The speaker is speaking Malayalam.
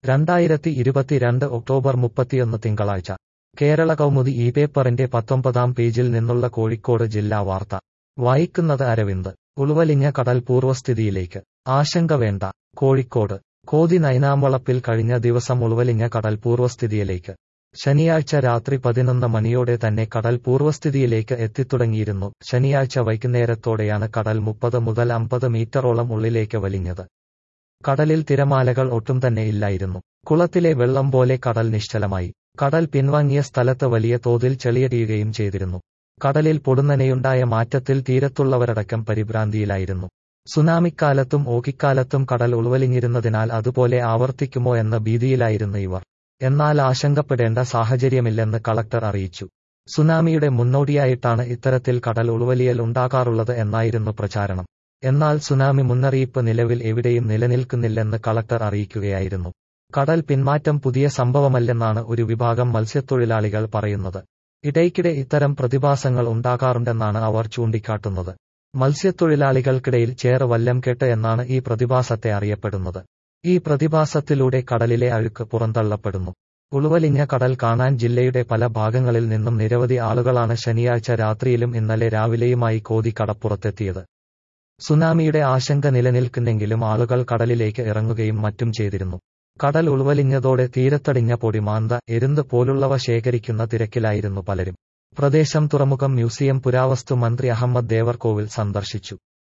രണ്ടായിരത്തി ഇരുപത്തിരണ്ട് ഒക്ടോബർ മുപ്പത്തിയൊന്ന് തിങ്കളാഴ്ച കേരള കൗമുദി ഈ പേപ്പറിന്റെ പത്തൊമ്പതാം പേജിൽ നിന്നുള്ള കോഴിക്കോട് ജില്ലാ വാർത്ത വായിക്കുന്നത് അരവിന്ദ് ഉൾവലിഞ്ഞ കടൽ പൂർവ്വസ്ഥിതിയിലേക്ക് ആശങ്ക വേണ്ട കോഴിക്കോട് കോതി നൈനാമ്പളപ്പിൽ കഴിഞ്ഞ ദിവസം ഉൾവലിഞ്ഞ കടൽ പൂർവ്വസ്ഥിതിയിലേക്ക് ശനിയാഴ്ച രാത്രി പതിനൊന്ന് മണിയോടെ തന്നെ കടൽ പൂർവ്വസ്ഥിതിയിലേക്ക് എത്തിത്തുടങ്ങിയിരുന്നു ശനിയാഴ്ച വൈകുന്നേരത്തോടെയാണ് കടൽ മുപ്പത് മുതൽ അമ്പത് മീറ്ററോളം ഉള്ളിലേക്ക് വലിഞ്ഞത് കടലിൽ തിരമാലകൾ ഒട്ടും തന്നെ ഇല്ലായിരുന്നു കുളത്തിലെ വെള്ളം പോലെ കടൽ നിശ്ചലമായി കടൽ പിൻവാങ്ങിയ സ്ഥലത്ത് വലിയ തോതിൽ ചെളിയടിയുകയും ചെയ്തിരുന്നു കടലിൽ പൊടുന്നനെയുണ്ടായ മാറ്റത്തിൽ തീരത്തുള്ളവരടക്കം പരിഭ്രാന്തിയിലായിരുന്നു സുനാമിക്കാലത്തും ഓക്കിക്കാലത്തും കടൽ ഉൾവലിഞ്ഞിരുന്നതിനാൽ അതുപോലെ ആവർത്തിക്കുമോ എന്ന ഭീതിയിലായിരുന്നു ഇവർ എന്നാൽ ആശങ്കപ്പെടേണ്ട സാഹചര്യമില്ലെന്ന് കളക്ടർ അറിയിച്ചു സുനാമിയുടെ മുന്നോടിയായിട്ടാണ് ഇത്തരത്തിൽ കടൽ ഉൾവലിയൽ ഉണ്ടാകാറുള്ളത് എന്നായിരുന്നു പ്രചാരണം എന്നാൽ സുനാമി മുന്നറിയിപ്പ് നിലവിൽ എവിടെയും നിലനിൽക്കുന്നില്ലെന്ന് കളക്ടർ അറിയിക്കുകയായിരുന്നു കടൽ പിന്മാറ്റം പുതിയ സംഭവമല്ലെന്നാണ് ഒരു വിഭാഗം മത്സ്യത്തൊഴിലാളികൾ പറയുന്നത് ഇടയ്ക്കിടെ ഇത്തരം പ്രതിഭാസങ്ങൾ ഉണ്ടാകാറുണ്ടെന്നാണ് അവർ ചൂണ്ടിക്കാട്ടുന്നത് മത്സ്യത്തൊഴിലാളികൾക്കിടയിൽ ചേറ് വല്ലം കെട്ട് എന്നാണ് ഈ പ്രതിഭാസത്തെ അറിയപ്പെടുന്നത് ഈ പ്രതിഭാസത്തിലൂടെ കടലിലെ അഴുക്ക് പുറന്തള്ളപ്പെടുന്നു ഉൾവലിഞ്ഞ കടൽ കാണാൻ ജില്ലയുടെ പല ഭാഗങ്ങളിൽ നിന്നും നിരവധി ആളുകളാണ് ശനിയാഴ്ച രാത്രിയിലും ഇന്നലെ രാവിലെയുമായി കോതി കടപ്പുറത്തെത്തിയത് സുനാമിയുടെ ആശങ്ക നിലനിൽക്കുന്നെങ്കിലും ആളുകൾ കടലിലേക്ക് ഇറങ്ങുകയും മറ്റും ചെയ്തിരുന്നു കടൽ ഉൾവലിഞ്ഞതോടെ തീരത്തടിഞ്ഞ പൊടിമാന്ത എരുന്ത് പോലുള്ളവ ശേഖരിക്കുന്ന തിരക്കിലായിരുന്നു പലരും പ്രദേശം തുറമുഖം മ്യൂസിയം പുരാവസ്തു മന്ത്രി അഹമ്മദ് ദേവർകോവിൽ സന്ദർശിച്ചു